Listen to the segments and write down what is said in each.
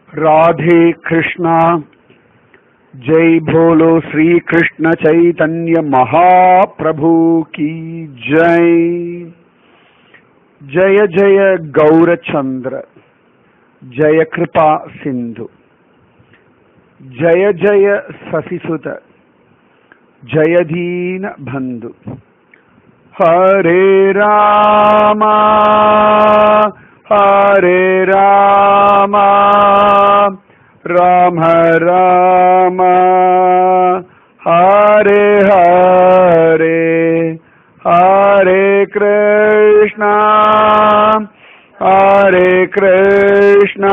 राधे कृष्णा जय भोलो श्री कृष्ण चैतन्य महाप्रभु की जय जय जय गौरचंद्र जय कृपा सिंधु जय जय ससिसुत जय दीन बंधु हरे रामा हरे रामा राम राम हरे हरे हरे कृष्णा हरे कृष्णा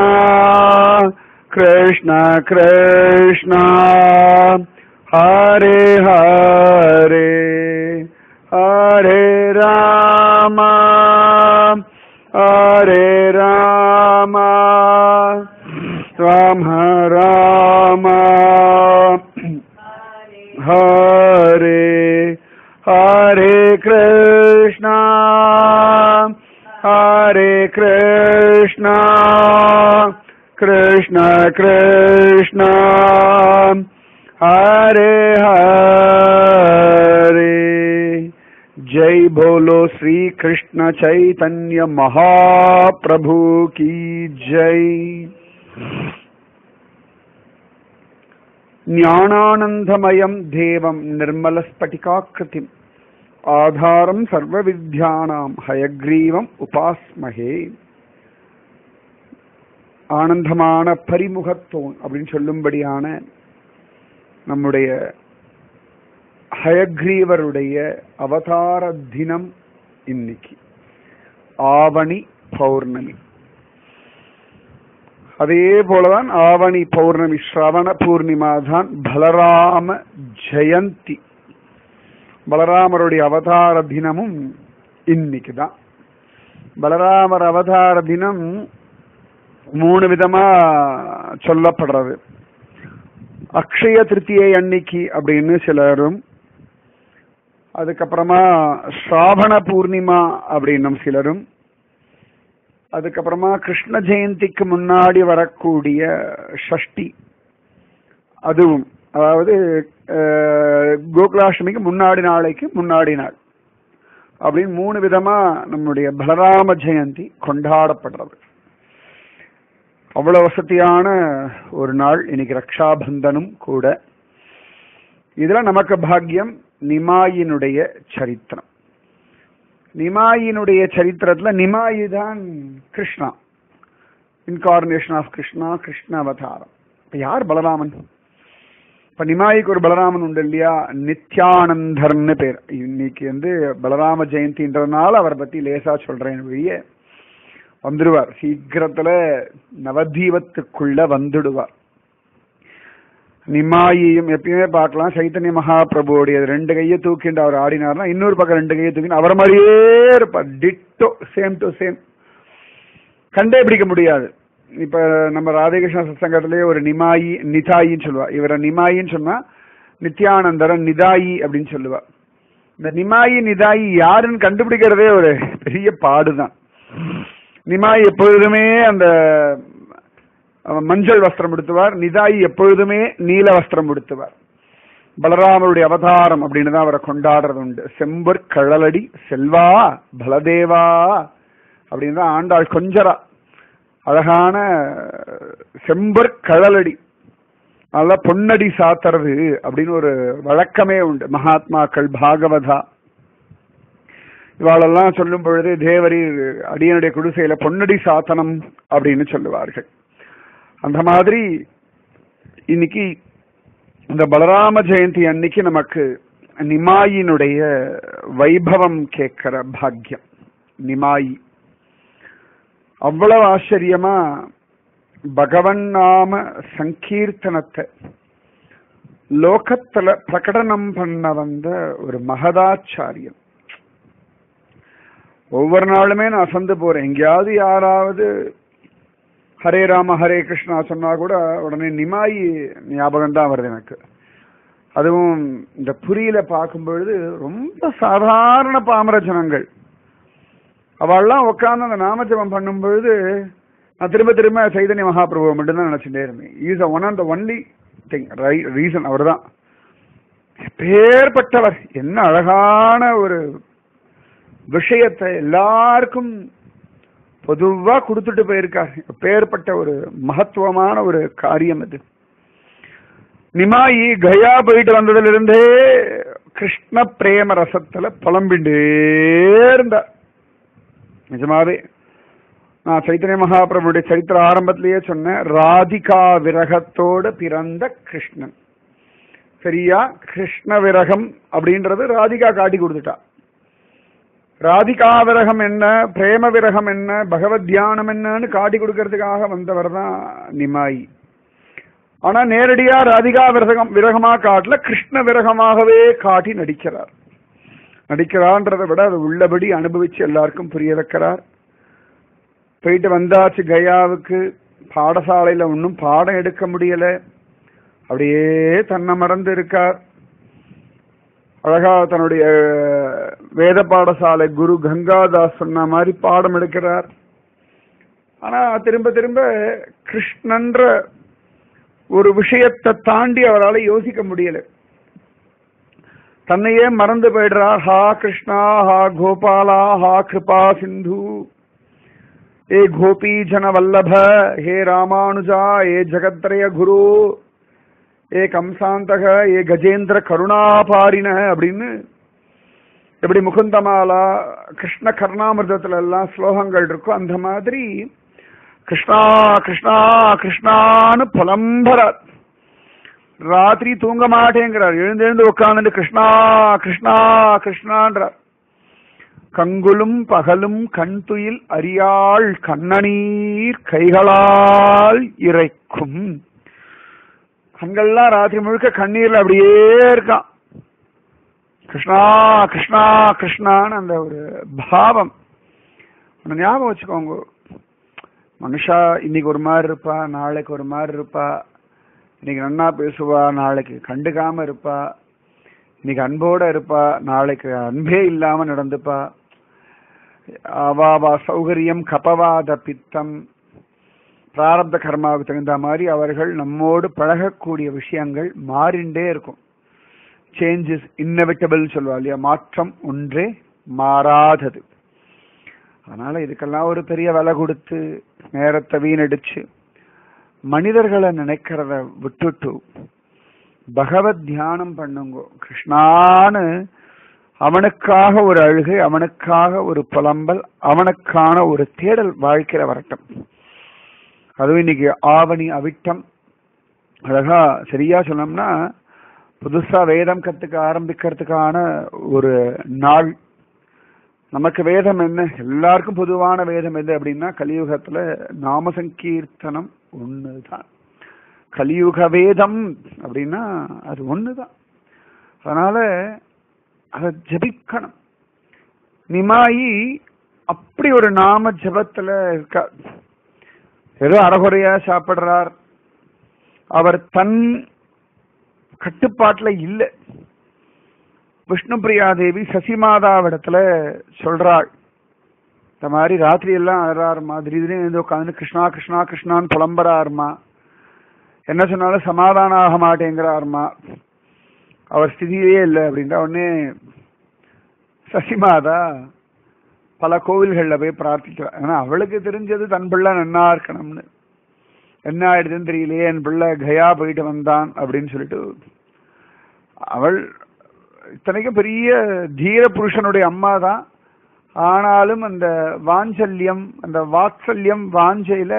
कृष्ण कृष्ण हरे हरे हरे राम हरे राम राम राम हरे हरे कृष्ण हरे कृष्ण कृष्ण कृष्ण हरे हरे जय बोलो श्री कृष्ण चैतन्य महाप्रभु की जय ஞானானந்தமயம் தேவம் நிர்மலஸ்பட்டிகாக்கிருதிம் ஆதாரம் சர்வ வித்யானாம் ஹயக்ரீவம் உபாஸ்மகே ஆனந்தமான பரிமுகத்தோன் அப்படின்னு சொல்லும்படியான நம்முடைய ஹயக்ரீவருடைய அவதார தினம் இன்னைக்கு ஆவணி பௌர்ணமி அதே போலதான் ஆவணி பௌர்ணமி ஸ்ரவண பூர்ணிமா தான் பலராம ஜெயந்தி பலராமருடைய அவதார தினமும் இன்னைக்கு தான் பலராமர் அவதார தினம் மூணு விதமா சொல்லப்படுறது அக்ஷய திருத்தியை அன்னைக்கு அப்படின்னு சிலரும் அதுக்கப்புறமா ஸ்ராவண பூர்ணிமா அப்படின்னும் சிலரும் அதுக்கப்புறமா கிருஷ்ண ஜெயந்திக்கு முன்னாடி வரக்கூடிய ஷஷ்டி அதுவும் அதாவது கோகுலாஷ்டமிக்கு முன்னாடி நாளைக்கு முன்னாடி நாள் அப்படின்னு மூணு விதமா நம்முடைய பலராம ஜெயந்தி கொண்டாடப்படுறது அவ்வளவு வசதியான ஒரு நாள் இன்னைக்கு ரக்ஷாபந்தனும் கூட இதுல நமக்கு பாக்கியம் நிமாயினுடைய சரித்திரம் நிமாயினுடைய சரித்திரத்துல நிமாயி தான் கிருஷ்ணா இன்கார்னேஷன் ஆஃப் கிருஷ்ணா கிருஷ்ண அவதாரம் இப்ப யார் பலராமன் இப்ப நிமாயிக்கு ஒரு பலராமன் உண்டு இல்லையா நித்யானந்தர்னு பேர் இன்னைக்கு வந்து பலராம ஜெயந்தின்றதுனால அவரை பத்தி லேசா சொல்றேன் வெளிய வந்துடுவார் சீக்கிரத்துல நவதீபத்துக்குள்ள வந்துடுவார் நிமாயியும் எப்பயுமே பார்க்கலாம் சைத்தன்ய மகாபிரபுவோடைய ரெண்டு கையை தூக்கிண்டு அவர் ஆடினார்னா இன்னொரு பக்கம் ரெண்டு கையை தூக்கி அவர் மாதிரியே இருப்பார் டிட்டோ சேம் டு சேம் கண்டே பிடிக்க முடியாது இப்ப நம்ம ராதேகிருஷ்ண சத்சங்கத்திலேயே ஒரு நிமாயி நிதாயின்னு சொல்லுவா இவரை நிமாயின்னு சொன்னா நித்யானந்தரன் நிதாயி அப்படின்னு சொல்லுவா இந்த நிமாயி நிதாயி யாருன்னு கண்டுபிடிக்கிறதே ஒரு பெரிய பாடுதான் நிமாயி எப்பொழுதுமே அந்த மஞ்சள் வஸ்திரம் உடுத்துவார் நிதாயி எப்பொழுதுமே நீல வஸ்திரம் உடுத்துவார் பலராமருடைய அவதாரம் அப்படின்னு தான் அவரை கொண்டாடுறது உண்டு செம்பர் கழலடி செல்வா பலதேவா அப்படின்னு தான் ஆண்டாள் கொஞ்சரா அழகான செம்பர் கழலடி நல்ல பொன்னடி சாத்துறது அப்படின்னு ஒரு வழக்கமே உண்டு மகாத்மாக்கள் பாகவதா இவாளெல்லாம் சொல்லும் பொழுது தேவரி அடியனுடைய குடிசையில பொன்னடி சாத்தனம் அப்படின்னு சொல்லுவார்கள் அந்த மாதிரி இன்னைக்கு இந்த பலராம ஜெயந்தி அன்னைக்கு நமக்கு நிமாயினுடைய வைபவம் கேட்கிற பாக்கியம் நிமாயி அவ்வளவு ஆச்சரியமா பகவன் நாம சங்கீர்த்தனத்தை லோகத்துல பிரகடனம் பண்ண வந்த ஒரு மகதாச்சாரியம் ஒவ்வொரு நாளுமே நான் அசந்து போறேன் எங்கேயாவது யாராவது ஹரே ராம ஹரே கிருஷ்ணா சொன்னா கூட உடனே நிமாயி ஞாபகம் தான் வருது எனக்கு அதுவும் இந்த புரியில பார்க்கும் பொழுது ரொம்ப சாதாரண பாமர ஜனங்கள் அவள்லாம் உட்கார்ந்து அந்த நாமஜபம் பண்ணும் பொழுது நான் திரும்ப திரும்ப சைதன்ய மகாபிரபு மட்டும்தான் நினைச்சுட்டே இருந்தேன் is one and the only thing reason அவர் தான் பேர்பட்டவர் என்ன அழகான ஒரு விஷயத்தை எல்லாருக்கும் பொதுவா கொடுத்துட்டு போயிருக்கார் பேர்பட்ட ஒரு மகத்துவமான ஒரு காரியம் இது நிமாயி கயா போயிட்டு வந்ததுல இருந்தே கிருஷ்ண பிரேம ரசத்துல புலம்பிண்டே இருந்தார் நிஜமாவே நான் சைத்தன்ய மகாபிரபுடைய சரித்திர ஆரம்பத்திலேயே சொன்னேன் ராதிகா விரகத்தோடு பிறந்த கிருஷ்ணன் சரியா கிருஷ்ண விரகம் அப்படின்றது ராதிகா காட்டி கொடுத்துட்டா ராதிகா விரகம் என்ன பிரேம விரகம் என்ன பகவத் தியானம் என்னன்னு காட்டி கொடுக்கறதுக்காக வந்தவர் தான் நிமாயி ஆனா நேரடியா ராதிகா விரகம் விரகமா காட்டல கிருஷ்ண விரகமாகவே காட்டி நடிக்கிறார் நடிக்கிறான்றதை விட அது உள்ளபடி அனுபவிச்சு எல்லாருக்கும் புரிய வைக்கிறார் போயிட்டு வந்தாச்சு கயாவுக்கு பாடசாலையில ஒன்றும் பாடம் எடுக்க முடியல அப்படியே தன்னை மறந்து இருக்கார் அழகா தன்னுடைய வேத பாடசாலை குரு கங்காதாஸ் சொன்ன மாதிரி பாடம் எடுக்கிறார் ஆனா திரும்ப திரும்ப கிருஷ்ணன்ற ஒரு விஷயத்தை தாண்டி அவரால் யோசிக்க முடியல தன்னையே மறந்து போயிடுறார் ஹா கிருஷ்ணா ஹா கோபாலா ஹா கிருபா சிந்து ஏ கோபி ஜன வல்லப ஹே ராமானுஜா ஏ ஜகத்ரய குரு ஏ கம்சாந்தக ஏ கஜேந்திர கருணாபாரின அப்படின்னு எப்படி முகுந்தமாலா கிருஷ்ண கர்ணாமிர்தத்துல எல்லாம் ஸ்லோகங்கள் இருக்கும் அந்த மாதிரி கிருஷ்ணா கிருஷ்ணா கிருஷ்ணான்னு புலம்பரார் ராத்திரி தூங்க மாட்டேங்கிறார் எழுந்து எழுந்து உட்கார்ந்து கிருஷ்ணா கிருஷ்ணா கிருஷ்ணான்றார் கங்குலும் பகலும் கண்துயில் அறியாள் கண்ணநீர் கைகளால் இறைக்கும் கண்கள்லாம் ராத்திரி முழுக்க கண்ணீர்ல அப்படியே இருக்கான் கிருஷ்ணா கிருஷ்ணா கிருஷ்ணான்னு அந்த ஒரு பாவம் ஒண்ணு ஞாபகம் வச்சுக்கோங்க மனுஷா இன்னைக்கு ஒரு மாதிரி இருப்பா நாளைக்கு ஒரு மாதிரி இருப்பா இன்னைக்கு நன்னா பேசுவா நாளைக்கு கண்டுக்காம இருப்பா இன்னைக்கு அன்போட இருப்பா நாளைக்கு அன்பே இல்லாம நடந்துப்பா அவாவா சௌகரியம் கபவாத பித்தம் பிராரப்த கர்மாவுக்கு தகுந்த மாதிரி அவர்கள் நம்மோடு பழகக்கூடிய விஷயங்கள் மாறிண்டே இருக்கும் சேஞ்சஸ் இன்னவிட்டபிள் சொல்லுவா இல்லையா மாற்றம் ஒன்றே மாறாதது அதனால இதுக்கெல்லாம் ஒரு பெரிய விலை கொடுத்து நேரத்தை வீணடிச்சு மனிதர்களை நினைக்கிறத விட்டுட்டு பகவத் தியானம் பண்ணுங்க கிருஷ்ணான்னு அவனுக்காக ஒரு அழுகை அவனுக்காக ஒரு புலம்பல் அவனுக்கான ஒரு தேடல் வாழ்க்கையில வரட்டும் அதுவும் இன்னைக்கு ஆவணி அவிட்டம் அழகா சரியா சொன்னோம்னா புதுசா வேதம் கத்துக்க ஆரம்பிக்கிறதுக்கான ஒரு நாள் நமக்கு வேதம் என்ன எல்லாருக்கும் பொதுவான வேதம் எது அப்படின்னா கலியுகத்துல நாம சங்கீர்த்தனம் ஒண்ணுதான் கலியுக வேதம் அப்படின்னா அது ஒண்ணுதான் அதனால அதை ஜபிக்கணும் நிமாயி அப்படி ஒரு நாம ஜபத்துல இருக்கா ஏதோ அறகுறையா சாப்பிடுறார் அவர் தன் கட்டுப்பாட்டுல இல்லை விஷ்ணுபிரியா தேவி சசிமாதாவிடத்துல சொல்றாள் இந்த மாதிரி ராத்திரி எல்லாம் அழறாருமா திடீர்னு வந்து உட்காந்து கிருஷ்ணா கிருஷ்ணா கிருஷ்ணான்னு புலம்புறாருமா என்ன சொன்னாலும் சமாதானம் ஆக மாட்டேங்கிறாருமா அவர் ஸ்திதியே இல்லை அப்படின்ற உடனே சசிமாதா பல கோவில்கள்ல போய் பிரார்த்திக்கிறார் ஏன்னா அவளுக்கு தெரிஞ்சது தன் பிள்ளை நன்னா இருக்கணும்னு என்ன ஆயிடுதுன்னு தெரியலையே என் பிள்ளை கயா போயிட்டு வந்தான் அப்படின்னு சொல்லிட்டு அவள் இத்தனைக்கும் பெரிய தீர புருஷனுடைய அம்மா தான் ஆனாலும் அந்த வாஞ்சல்யம் அந்த வாத்சல்யம் வாஞ்சையில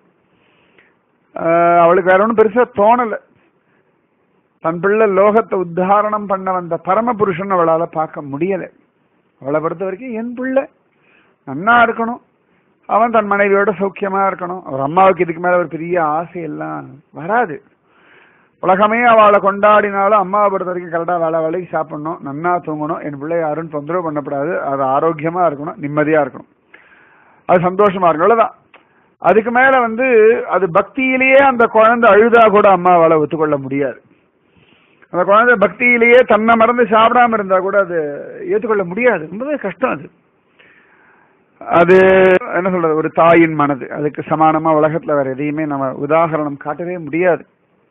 அவளுக்கு வேற ஒன்றும் பெருசா தோணல தன் பிள்ளை லோகத்தை உத்தாரணம் பண்ண வந்த பரம புருஷன் அவளால பார்க்க முடியல அவளை பொறுத்த வரைக்கும் என் பிள்ளை நன்னா இருக்கணும் அவன் தன் மனைவியோட சௌக்கியமா இருக்கணும் அவர் அம்மாவுக்கு இதுக்கு மேல ஒரு பெரிய ஆசை எல்லாம் வராது உலகமே அவளை கொண்டாடினாலும் அம்மாவை பொறுத்த வரைக்கும் கரெக்டா வேலை வேலைக்கு சாப்பிடணும் நன்னா தூங்கணும் என் பிள்ளை யாரும் தொந்தரவு பண்ணக்கூடாது அது ஆரோக்கியமா இருக்கணும் நிம்மதியா இருக்கணும் அது சந்தோஷமா இருக்கணும் அவ்வளவுதான் அதுக்கு மேல வந்து அது பக்தியிலேயே அந்த குழந்தை அழுதா கூட அம்மாவால ஒத்துக்கொள்ள முடியாது அந்த குழந்தை பக்தியிலேயே தன்னை மறந்து சாப்பிடாம இருந்தா கூட அது ஏற்றுக்கொள்ள முடியாது ரொம்பவே கஷ்டம் அது அது என்ன சொல்றது ஒரு தாயின் மனது அதுக்கு சமானமா உலகத்துல வேற எதையுமே நம்ம உதாகரணம் காட்டவே முடியாது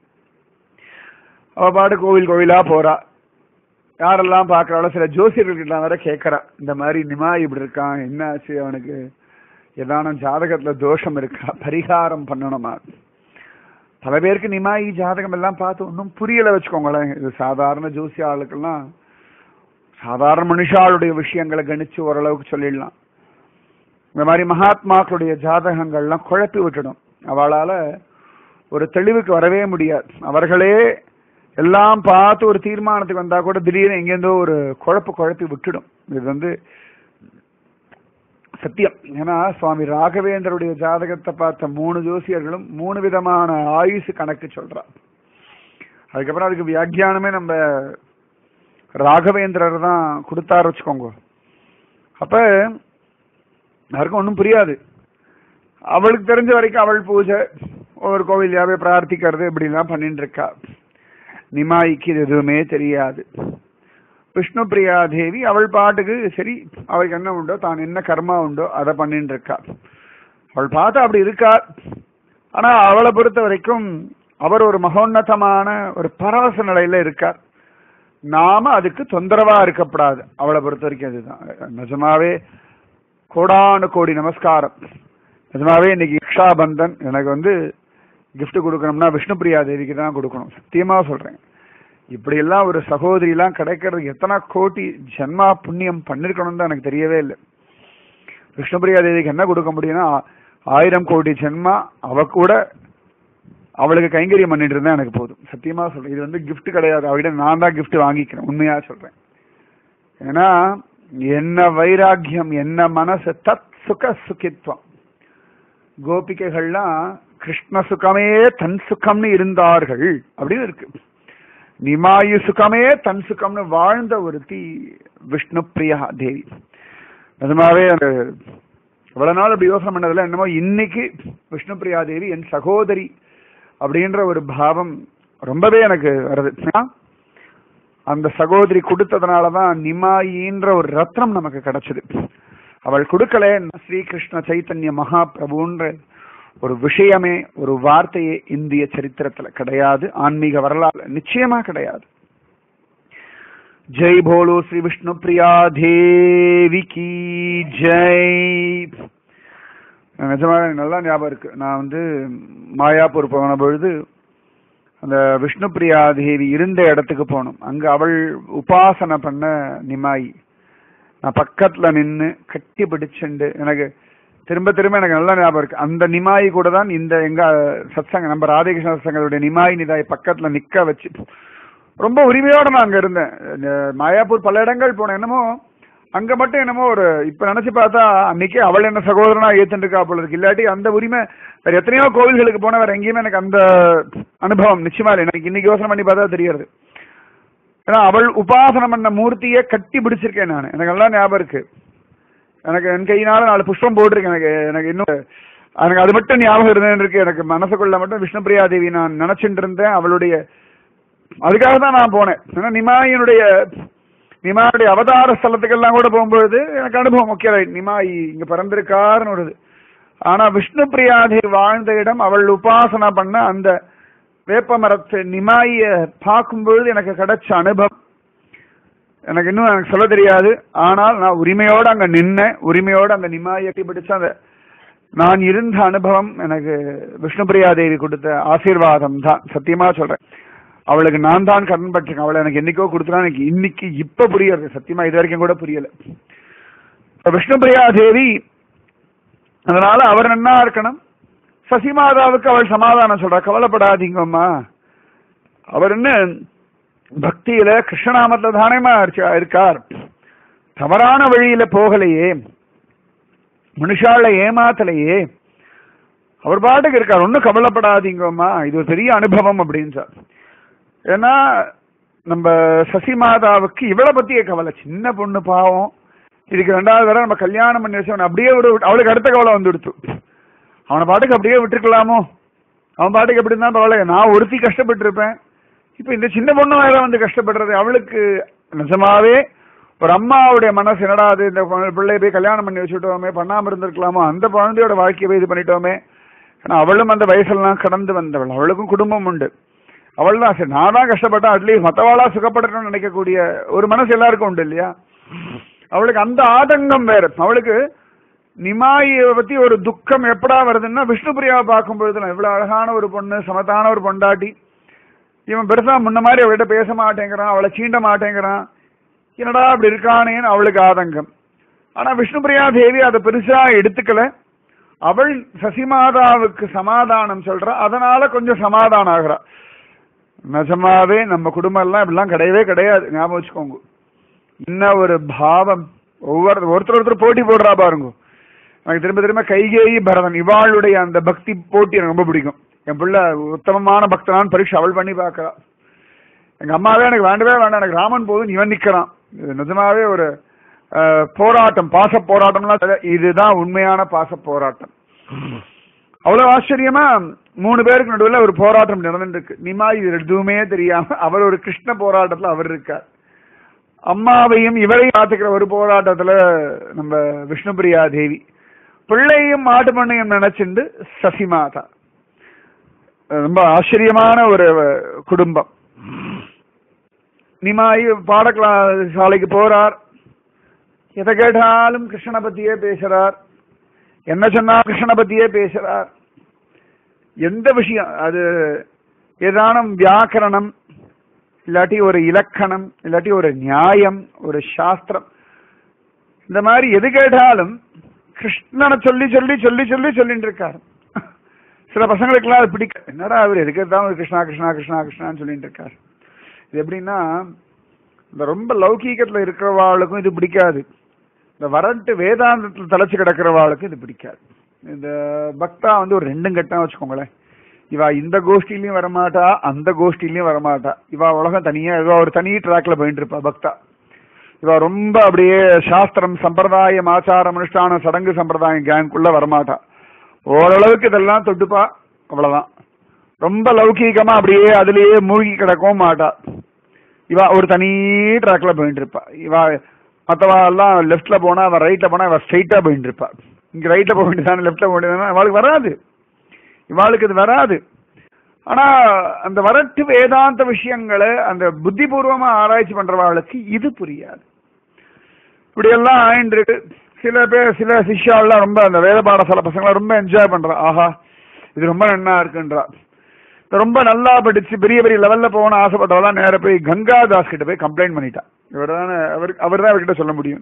அவ பாட்டு கோவில் கோவிலா போறா யாரெல்லாம் பாக்குறாளோ சில ஜோசியர்கள்கிட்ட வேற கேட்கறா இந்த மாதிரி நிமாய் இப்படி இருக்கான் என்ன ஆச்சு அவனுக்கு ஏதான ஜாதகத்துல தோஷம் இருக்கா பரிகாரம் பண்ணணுமா பல பேருக்கு நிமாயி ஜாதகம் எல்லாம் பார்த்து ஒன்றும் புரியல வச்சுக்கோங்களேன் இது சாதாரண ஜோசிய ஆளுக்கெல்லாம் சாதாரண மனுஷாளுடைய விஷயங்களை கணிச்சு ஓரளவுக்கு சொல்லிடலாம் இந்த மாதிரி மகாத்மாக்களுடைய ஜாதகங்கள்லாம் குழப்பி விட்டுடும் அவளால ஒரு தெளிவுக்கு வரவே முடியாது அவர்களே எல்லாம் பார்த்து ஒரு தீர்மானத்துக்கு வந்தா கூட திடீர்னு எங்கேருந்தோ ஒரு குழப்பு குழப்பி விட்டுடும் இது வந்து சத்தியம் ஏன்னா சுவாமி ராகவேந்தருடைய ஜாதகத்தை பார்த்த மூணு ஜோசியர்களும் மூணு விதமான ஆயுசு கணக்கு சொல்றா அதுக்கப்புறம் அதுக்கு வியாக்கியானமே நம்ம ராகவேந்திரர் தான் கொடுத்தாரு வச்சுக்கோங்க அப்ப யாருக்கும் ஒன்றும் புரியாது அவளுக்கு தெரிஞ்ச வரைக்கும் அவள் பூஜை ஒரு கோவிலையாவே பிரார்த்திக்கிறது இப்படிலாம் பண்ணிட்டு இருக்கா நிமாய்க்கு இது எதுவுமே தெரியாது விஷ்ணு பிரியா தேவி அவள் பாட்டுக்கு சரி அவளுக்கு என்ன உண்டோ தான் என்ன கர்மா உண்டோ அதை பண்ணிட்டு இருக்கா அவள் பார்த்தா அப்படி இருக்கா ஆனா அவளை பொறுத்த வரைக்கும் அவர் ஒரு மகோன்னதமான ஒரு பரவச நிலையில இருக்கார் நாம அதுக்கு தொந்தரவா இருக்கப்படாது அவளை பொறுத்த வரைக்கும் அதுதான் நிஜமாவே கோடானு கோடி நமஸ்காரம் நிஜமாவே இன்னைக்கு இக்ஷாபந்தன் எனக்கு வந்து gift கொடுக்கணும்னா விஷ்ணு பிரியா தேவிக்கு தான் கொடுக்கணும் சத்தியமா சொல்றேன் இப்படி எல்லாம் ஒரு சகோதரி எல்லாம் கிடைக்கிறது எத்தனை கோடி ஜென்மா புண்ணியம் பண்ணிருக்கணும் தான் எனக்கு தெரியவே இல்லை விஷ்ணுபிரியா தேவிக்கு என்ன கொடுக்க முடியும்னா ஆயிரம் கோடி ஜென்மா அவ கூட அவளுக்கு கைங்கரியம் பண்ணிட்டு இருந்தா எனக்கு போதும் சத்தியமா சொல்றேன் இது வந்து gift கிடையாது அவகிட்ட நான் தான் gift வாங்கிக்கிறேன் உண்மையா சொல்றேன் ஏன்னா என்ன வைராக்கியம் என்ன மனசு தத் சுக சுகித்வம் கோபிகைகள்லாம் கிருஷ்ண சுகமே தன் சுகம்னு இருந்தார்கள் அப்படின்னு இருக்கு நிமாயு சுகமே தன் சுகம்னு வாழ்ந்த ஒருத்தி விஷ்ணு பிரியா தேவி நிஜமாவே அந்த இவ்வளவு நாள் அப்படி யோசனை பண்ணதுல என்னமோ இன்னைக்கு விஷ்ணு பிரியா தேவி என் சகோதரி அப்படின்ற ஒரு பாவம் ரொம்பவே எனக்கு வருது ஆ? அந்த சகோதரி கொடுத்ததுனாலதான் நிமாயின்ற ஒரு ரத்னம் நமக்கு கிடைச்சது அவள் கொடுக்கல ஸ்ரீகிருஷ்ண சைத்தன்ய மகாபிரபுன்ற ஒரு விஷயமே ஒரு வார்த்தையே இந்திய சரித்திரத்துல கிடையாது ஆன்மீக வரலாறு நிச்சயமா கிடையாது ஜெய் போலோ ஸ்ரீ விஷ்ணு பிரியா தேவி கி ஜெய் நிஜமாக எனக்கு நல்லா ஞாபகம் இருக்கு நான் வந்து மாயாப்பூர் போன பொழுது அந்த விஷ்ணு பிரியா தேவி இருந்த இடத்துக்கு போனோம் அங்க அவள் உபாசனை பண்ண நிமாயி நான் பக்கத்துல நின்னு கட்டி பிடிச்சுண்டு எனக்கு திரும்ப திரும்ப எனக்கு நல்லா ஞாபகம் இருக்கு அந்த நிமாயி கூட தான் இந்த எங்க சத்சங்க நம்ம ராதேகிருஷ்ண சத்சங்கருடைய நிமாய் நிதாய் பக்கத்துல நிக்க வச்சு ரொம்ப உரிமையோட நான் அங்க இருந்தேன் இந்த மாயாப்பூர் பல இடங்கள் போனேன் என்னமோ அங்க மட்டும் என்னமோ ஒரு இப்ப நினைச்சு பார்த்தா அன்னைக்கே அவள் என்ன சகோதரனா ஏத்துட்டு இருக்கா போல இருக்கு இல்லாட்டி அந்த உரிமை வேற எத்தனையோ கோவில்களுக்கு போன வேற எங்கேயுமே எனக்கு அந்த அனுபவம் நிச்சயமா இல்லை எனக்கு இன்னைக்கு யோசனை பண்ணி பார்த்தா தெரியாது ஏன்னா அவள் உபாசனம் பண்ண மூர்த்தியை கட்டி பிடிச்சிருக்கேன் நான் எனக்கு நல்லா ஞாபகம் இருக்கு எனக்கு என் கையினால நாலு புஷ்பம் போட்டிருக்கேன் எனக்கு எனக்கு இன்னும் எனக்கு அது மட்டும் ஞாபகம் இருந்தேன் இருக்கு எனக்கு மனசுக்குள்ள மட்டும் விஷ்ணுபிரியா தேவி நான் நினைச்சிட்டு இருந்தேன் அவளுடைய அதுக்காக தான் நான் போனேன் ஏன்னா நிமாயினுடைய நிமாயுடைய அவதார ஸ்தலத்துக்கெல்லாம் கூட போகும்பொழுது எனக்கு அனுபவம் ஓகே ரைட் நிமாயி இங்க பிறந்திருக்காருன்னு வருது ஆனா விஷ்ணு பிரியாதேவி வாழ்ந்த இடம் அவள் உபாசனா பண்ண அந்த வேப்ப மரத்து நிமாய பார்க்கும்பொழுது எனக்கு கிடைச்ச அனுபவம் எனக்கு இன்னும் எனக்கு சொல்ல தெரியாது ஆனால் நான் உரிமையோட அங்க நின்னேன் உரிமையோட அந்த நிமாயை பிடிச்ச அந்த நான் இருந்த அனுபவம் எனக்கு விஷ்ணுபிரியா தேவி கொடுத்த ஆசீர்வாதம் தான் சத்தியமா சொல்றேன் அவளுக்கு நான் தான் கடன் பட்டிருக்கேன் அவளை எனக்கு என்னைக்கோ கொடுத்தா எனக்கு இன்னைக்கு இப்ப புரியுது சத்தியமா இது வரைக்கும் கூட புரியல இப்ப விஷ்ணுபிரியா தேவி அதனால அவர் நன்னா இருக்கணும் சசிமாதாவுக்கு அவள் சமாதானம் சொல்றா கவலைப்படாதீங்கம்மா அவர் என்ன பக்தியில கிருஷ்ணநாமத்துல தானேமா இருச்சா- இருக்கார் தவறான வழியில போகலையே மனுஷால ஏமாத்தலையே அவர் பாட்டுக்கு இருக்கார் ஒன்னும் கவலைப்படாதீங்கம்மா இது ஒரு பெரிய அனுபவம் அப்படின்னு சார் ஏன்னா நம்ம சசிமாதாவுக்கு இவளை பத்திய கவலை சின்ன பொண்ணு பாவம் இதுக்கு ரெண்டாவது தடவை நம்ம கல்யாணம் பண்ணி வச்சவன் அப்படியே விட அவளுக்கு அடுத்த கவலை வந்துடுத்து அவனை பாட்டுக்கு அப்படியே விட்டுருக்கலாமோ அவன் பாட்டுக்கு எப்படி இருந்தா பரவாயில்ல நான் ஒருத்தி கஷ்டப்பட்டு இருப்பேன் இப்ப இந்த சின்ன பொண்ணு வேற வந்து கஷ்டப்படுறது அவளுக்கு நிஜமாவே ஒரு அம்மாவுடைய மனசு என்னடா அது இந்த பிள்ளைய போய் கல்யாணம் பண்ணி வச்சுட்டோமே பண்ணாம இருந்திருக்கலாமோ அந்த குழந்தையோட வாழ்க்கையை போய் இது பண்ணிட்டோமே ஏன்னா அவளும் அந்த வயசுலாம் கடந்து வந்தவள் அவளுக்கும் குடும்பம் உண்டு அவள் தான் சரி நான் தான் கஷ்டப்பட்டேன் அட்லீஸ்ட் மத்தவாளா சுகப்படணும்னு நினைக்கக்கூடிய ஒரு மனசு எல்லாருக்கும் உண்டு இல்லையா அவளுக்கு அந்த ஆதங்கம் வேற அவளுக்கு நிமாயை பத்தி ஒரு துக்கம் எப்படா வருதுன்னா விஷ்ணுபிரியாவை பார்க்கும் பொழுது எவ்வளவு அழகான ஒரு பொண்ணு சமத்தான ஒரு பொண்டாட்டி இவன் பெருசா முன்ன மாதிரி அவள்கிட்ட பேச மாட்டேங்கிறான் அவளை சீண்ட மாட்டேங்கிறான் என்னடா அப்படி இருக்கானேன்னு அவளுக்கு ஆதங்கம் ஆனா விஷ்ணுபிரியா தேவி அதை பெருசா எடுத்துக்கல அவள் சசிமாதாவுக்கு சமாதானம் சொல்றா அதனால கொஞ்சம் சமாதானம் ஆகுறா நிஜமாவே நம்ம குடும்பம் எல்லாம் இப்படிலாம் கிடையவே கிடையாது ஞாபகம் வச்சுக்கோங்க என்ன ஒரு பாவம் ஒவ்வொரு ஒருத்தர் ஒருத்தர் போட்டி போடுறா பாருங்க எனக்கு திரும்ப திரும்ப கைகேயி பரதன் இவாளுடைய அந்த பக்தி போட்டி எனக்கு ரொம்ப பிடிக்கும் என் பிள்ளை உத்தமமான பக்தனான்னு பரீட்சை அவள் பண்ணி பார்க்கறா எங்க அம்மாவே எனக்கு வேண்டவே வேண்டாம் எனக்கு ராமன் போதும் இவன் நிக்கிறான் இது நிஜமாவே ஒரு அஹ், போராட்டம் பாச போராட்டம்லாம் இல்ல. இதுதான் உண்மையான பாச போராட்டம் அவ்வளவு ஆச்சரியமா மூணு பேருக்கு நடுவுல ஒரு போராட்டம் நடந்துட்டு இருக்கு நிமா இது எதுவுமே தெரியாம அவர் ஒரு கிருஷ்ண போராட்டத்துல அவர் இருக்கார் அம்மாவையும் இவரையும் பார்த்துக்கிற ஒரு போராட்டத்துல நம்ம விஷ்ணுபிரியா தேவி பிள்ளையும் மாட்டு பண்ணையும் நினைச்சுண்டு சசிமாதா ரொம்ப ஆச்சரியமான ஒரு குடும்பம் நிமாய் பாடக்களா சாலைக்கு போறார் எதை கேட்டாலும் கிருஷ்ணனை பத்தியே பேசுறார் என்ன சொன்னா கிருஷ்ணனை பத்தியே பேசுறார் எந்த விஷயம் அது ஏதானும் வியாக்கரணம் இல்லாட்டி ஒரு இலக்கணம் இல்லாட்டி ஒரு நியாயம் ஒரு சாஸ்திரம் இந்த மாதிரி எது கேட்டாலும் கிருஷ்ணனை சொல்லி சொல்லி சொல்லி சொல்லி சொல்லிட்டு இருக்காரு சில பசங்களுக்கெல்லாம் அது பிடிக்க என்னடா அவர் எதுக்கு எடுத்தாலும் கிருஷ்ணா கிருஷ்ணா கிருஷ்ணா கிருஷ்ணான்னு சொல்லிட்டு இருக்காரு இது எப்படின்னா இந்த ரொம்ப லௌகீகத்துல இருக்கிறவாளுக்கும் இது பிடிக்காது இந்த வரட்டு வேதாந்தத்தில் தலைச்சு கிடக்கிறவாளுக்கு இது பிடிக்காது இந்த பக்தா வந்து ஒரு ரெண்டும் கட்டம் வச்சுக்கோங்களேன் இவா இந்த கோஷ்டிலையும் வரமாட்டா அந்த கோஷ்டிலையும் வரமாட்டா இவா உலகம் தனியா இவா ஒரு தனி ட்ராக்ல போயிட்டு இருப்பா பக்தா இவா ரொம்ப அப்படியே சாஸ்திரம் சம்பிரதாயம் ஆச்சாரம் அனுஷ்டானம் சடங்கு சம்பிரதாயம் கேங்குள்ள வரமாட்டா ஓரளவுக்கு இதெல்லாம் தொட்டுப்பா அவ்வளவுதான் ரொம்ப லௌகீகமா அப்படியே அதுலயே மூழ்கி கிடக்கவும் மாட்டா இவா ஒரு தனி ட்ராக்ல போயிட்டு இருப்பா இவா மத்தவா எல்லாம் லெஃப்ட்ல போனா அவன் ரைட்ல போனா இவ ஸ்ட்ரைட்டா போயிட்டு இருப்பா இங்க ரைட்ல போக வேண்டியதானே லெஃப்ட்ல போக வேண்டியதானே அவளுக்கு வராது இவாளுக்கு இது வராது ஆனா அந்த வரட்டு வேதாந்த விஷயங்களை அந்த புத்திபூர்வமா ஆராய்ச்சி பண்றவாளுக்கு இது புரியாது இப்படி எல்லாம் ஆயிட்டு இருக்கு சில பேர் சில சிஷ்யாலாம் ரொம்ப அந்த வேத பாடசாலை பசங்களை ரொம்ப என்ஜாய் பண்றா ஆஹா இது ரொம்ப நன்னா இருக்குன்றா இது ரொம்ப நல்லா படிச்சு பெரிய பெரிய லெவல்ல போகணும்னு ஆசைப்பட்டவெல்லாம் நேர போய் கங்காதாஸ் கிட்ட போய் கம்ப்ளைண்ட் பண்ணிட்டான் இவர் தானே அவர் அவர் தான் அவர்கிட்ட சொல்ல முடியும்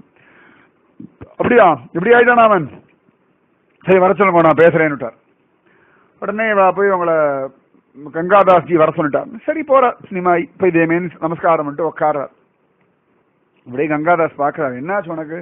அப்படியா இப்படி ஆயிட்டான் அவன் சரி வர சொல்லுங்க நான் பேசுறேன்னுட்டார் உடனே வா போய் உங்களை கங்காதாஸ்ஜி வர சொல்லிட்டார் சரி போற சினிமா இப்ப இதே மீன்ஸ் நமஸ்காரம் பண்ணிட்டு உட்கார்றார் அப்படியே கங்காதாஸ் பாக்குறாரு என்னாச்சு உனக்கு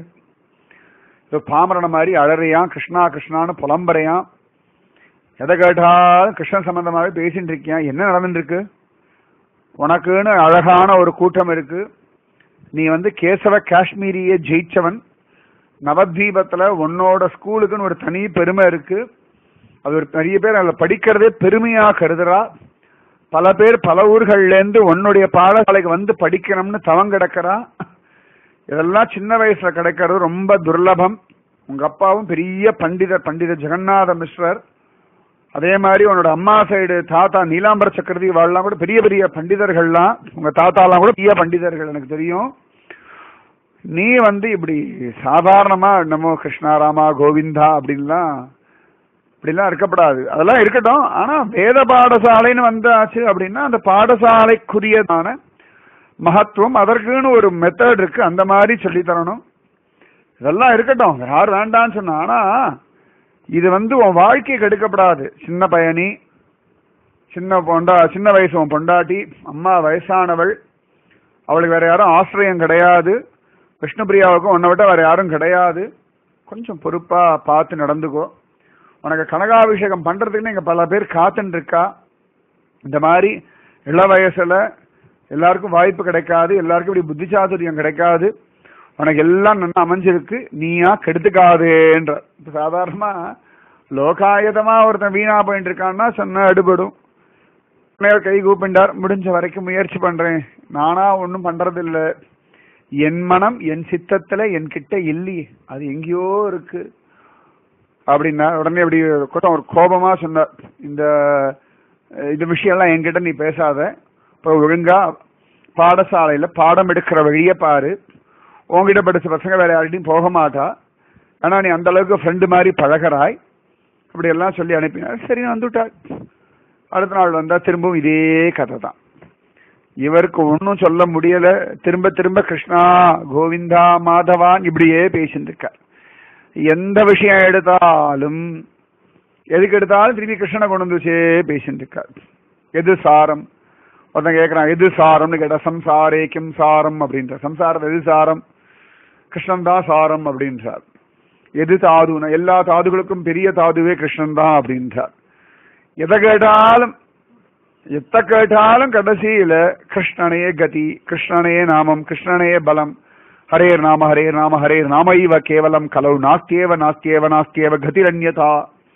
இதோ பாமரன மாதிரி அழறியான் கிருஷ்ணா கிருஷ்ணான்னு புலம்பரையான் எதை கேட்டாலும் கிருஷ்ணன் சம்பந்தமாவே பேசிட்டு இருக்கியான் என்ன நடந்துட்டு இருக்கு உனக்குன்னு அழகான ஒரு கூட்டம் இருக்கு நீ வந்து கேசவ காஷ்மீரிய ஜெயிச்சவன் நவத்வீபத்துல உன்னோட ஸ்கூலுக்குன்னு ஒரு தனி பெருமை இருக்கு அது ஒரு நிறைய பேர் அதில் படிக்கிறதே பெருமையா கருதுறா பல பேர் பல ஊர்கள்ல இருந்து உன்னுடைய பாடசாலைக்கு வந்து படிக்கணும்னு தவம் கிடக்கிறா இதெல்லாம் சின்ன வயசுல கிடைக்கிறது ரொம்ப துர்லபம் உங்க அப்பாவும் பெரிய பண்டிதர் பண்டித ஜெகநாத மிஸ்ரர் அதே மாதிரி உன்னோட அம்மா சைடு தாத்தா நீலாம்பர சக்கரவர்த்தி வாழலாம் கூட பெரிய பெரிய பண்டிதர்கள்லாம் உங்க தாத்தாலாம் கூட பெரிய பண்டிதர்கள் எனக்கு தெரியும் நீ வந்து இப்படி சாதாரணமா நமோ கிருஷ்ணா ராமா கோவிந்தா அப்படின்லாம் இப்படிலாம் இருக்கப்படாது அதெல்லாம் இருக்கட்டும் ஆனா வேத பாடசாலைன்னு வந்தாச்சு அப்படின்னா அந்த பாடசாலைக்குரியதான மகத்துவம் அதற்குன்னு ஒரு மெத்தட் இருக்கு அந்த மாதிரி சொல்லி தரணும் இதெல்லாம் இருக்கட்டும் யார் வேண்டான்னு சொன்னா ஆனா இது வந்து உன் வாழ்க்கையை கெடுக்கப்படாது சின்ன பயணி சின்ன பொண்டா சின்ன வயசு உன் பொண்டாட்டி அம்மா வயசானவள் அவளுக்கு வேற யாரும் ஆசிரியம் கிடையாது விஷ்ணுபிரியாவுக்கும் உன்னை விட்ட வேற யாரும் கிடையாது கொஞ்சம் பொறுப்பா பார்த்து நடந்துக்கோ உனக்கு கனகாபிஷேகம் பண்றதுக்குன்னு இங்க பல பேர் காத்துன்னு இருக்கா இந்த மாதிரி இள வயசுல எல்லாருக்கும் வாய்ப்பு கிடைக்காது எல்லாருக்கும் இப்படி புத்திசாதுரியம் கிடைக்காது உனக்கு எல்லாம் நல்லா அமைஞ்சிருக்கு நீயா கெடுத்துக்காதேன்ற இப்ப சாதாரணமா லோகாயதமா ஒருத்தன் வீணா போயிட்டு இருக்கான்னா சொன்ன அடுபடும் உடனே கை கூப்பிண்டார் முடிஞ்ச வரைக்கும் முயற்சி பண்றேன் நானா ஒன்றும் பண்றது இல்ல என் மனம் என் சித்தத்துல என்கிட்ட இல்லையே அது எங்கேயோ இருக்கு அப்படின்னா உடனே அப்படி கொஞ்சம் ஒரு கோபமா சொன்னார் இந்த அஹ், இந்த விஷயம்லாம் என்கிட்ட நீ பேசாத இப்போ ஒழுங்கா பாடசாலையில பாடம் எடுக்கிற வழிய பாரு உன்கிட்ட படிச்ச பசங்க வேற யார்கிட்டயும் போக மாட்டா ஆனா நீ அந்த அளவுக்கு ஃப்ரெண்டு மாதிரி பழகுறாய் அப்படி எல்லாம் சொல்லி அனுப்பினார் சரி வந்துட்டார் அடுத்த நாள் வந்தா திரும்பவும் இதே கதை தான் இவருக்கு ஒன்றும் சொல்ல முடியல திரும்ப திரும்ப கிருஷ்ணா கோவிந்தா மாதவான் இப்படியே பேசிட்டு இருக்கார் எந்த விஷயம் எடுத்தாலும் எதுக்கு எடுத்தாலும் திரும்பி கிருஷ்ணனை கொண்டு வந்து வச்சே பேசிட்டு இருக்கார் எது சாரம் ஒருத்தன் கேட்கறான் எது சாரம்னு கேட்டா சம்சாரே கிம் சாரம் அப்படின்ற சம்சாரம் எது சாரம் கிருஷ்ணன் தான் சாரம் அப்படின்றார் எது தாதுனா எல்லா தாதுகளுக்கும் பெரிய தாதுவே கிருஷ்ணன் தான் அப்படின்றார் எதை கேட்டாலும் எத்த கேட்டாலும் கடைசியில கிருஷ்ணனே கதி கிருஷ்ணனே நாமம் கிருஷ்ணனே பலம் ஹரேர் நாம ஹரேர் நாம ஹரேர் நாமைவ கேவலம் கலவு நாஸ்தியேவ நாஸ்தியேவ நாஸ்தியேவ கதிரண்யதா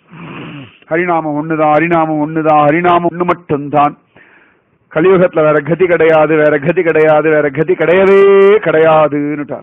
ஹரிநாமம் ஒண்ணுதான் ஹரிநாமம் ஒண்ணுதான் ஹரிநாமம் ஒண்ணு மட்டும்தான் கலியுகத்துல வேற கதி கிடையாது வேற கதி கிடையாது வேற கதி கிடையவே கிடையாதுன்னுட்டார்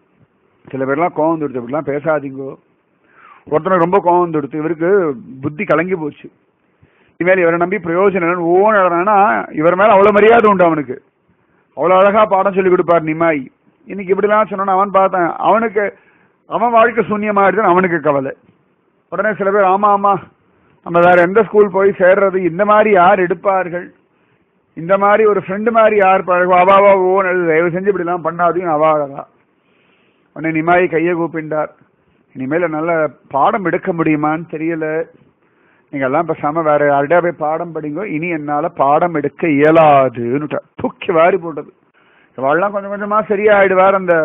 சில பேர்லாம் கோவம் வந்துடுச்சு இப்படிலாம் பேசாதீங்கோ ஒருத்தனுக்கு ரொம்ப கோவம் வந்துடுச்சு இவருக்கு புத்தி கலங்கி போச்சு இனிமேல் இவரை நம்பி பிரயோஜனம் ஓன் எழுறானா இவர் மேல அவ்வளவு மரியாதை உண்டு அவனுக்கு அவ்வளவு அழகா பாடம் சொல்லி கொடுப்பார் நிமாய் இன்னைக்கு இப்படிலாம் சொன்னான் அவன் பார்த்தான் அவனுக்கு அவன் வாழ்க்கை சூன்யமாயிடுதுன்னு அவனுக்கு கவலை உடனே சில பேர் ஆமா ஆமா நம்ம வேற எந்த ஸ்கூல் போய் சேர்றது இந்த மாதிரி யார் எடுப்பார்கள் இந்த மாதிரி ஒரு ஃப்ரெண்டு மாதிரி யார் பழகுவா அவாவா ஓன் எழுது தயவு செஞ்சு இப்படிலாம் பண்ணாதையும் அவா அழகா உடனே நிமாய் கையை கூப்பிண்டார் இனிமேல் நல்ல பாடம் எடுக்க முடியுமான்னு தெரியல நீங்க எல்லாம் பேசாம வேற யார்கிட்டயா போய் பாடம் படிங்கோ இனி என்னால பாடம் எடுக்க இயலாதுன்னு தூக்கி வாரி போட்டது இவாள்லாம் கொஞ்சம் கொஞ்சமா சரியாயிடுவார் அந்த